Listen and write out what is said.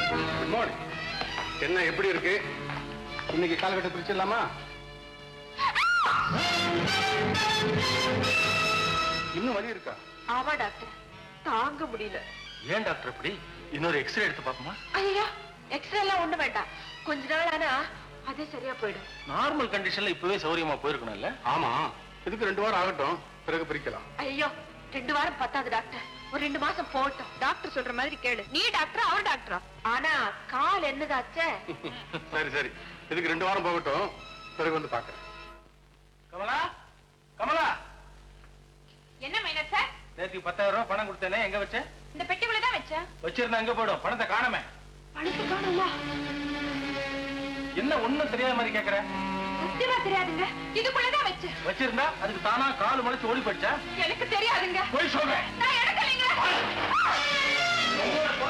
good morning என்ன எப்படி இருக்கு இன்னைக்கு காலகட்ட பிரிச்சிடலாமா இன்னும் வலி இருக்கா ஆமா டாக்டர் தாங்க முடியல ஏன் டாக்டர் இப்படி இன்னொரு எக்ஸ்ரே எடுத்து பார்ப்போமா ஐயா எக்ஸ்ரே எல்லாம் ஒண்ணு வேண்டாம் கொஞ்ச நாள் ஆனா அதே சரியா போயிடும் நார்மல் கண்டிஷன்ல இப்பவே சௌரியமா போயிருக்கணும்ல ஆமா இதுக்கு ரெண்டு வாரம் ஆகட்டும் பிறகு பிரிக்கலாம் ஐயோ ரெண்டு வாரம் பத்தாது டாக்டர் ஒரு ரெண்டு மாசம் போகட்டும் டாக்டர் சொல்ற மாதிரி கேளு நீ டாக்டரா அவர் டாக்டரா ஆனா கால் என்னதாச்சே சரி சரி இதுக்கு ரெண்டு வாரம் போகட்டும் பிறகு வந்து பாக்குறேன் கமலா கமலா என்ன மைனர் சார் நேற்றுக்கு பத்தாயிரம் ரூபாய் பணம் கொடுத்தேனே எங்க வச்ச இந்த பெட்டிக்குள்ள தான் வச்சேன் வச்சிருந்தா எங்க போயிடும் பணத்தை காணமே பணத்து காணுமா என்ன ஒண்ணும் தெரியாத மாதிரி கேக்குற சத்தியமா தெரியாதுங்க இதுக்குள்ளதான் வச்சேன் வச்சிருந்தா அதுக்கு தானா கால் முளைச்சு ஓடி போயிடுச்சா எனக்கு தெரியாதுங்க போய் சொல்றேன் நான் எடுக்கலைங்க உங்களோட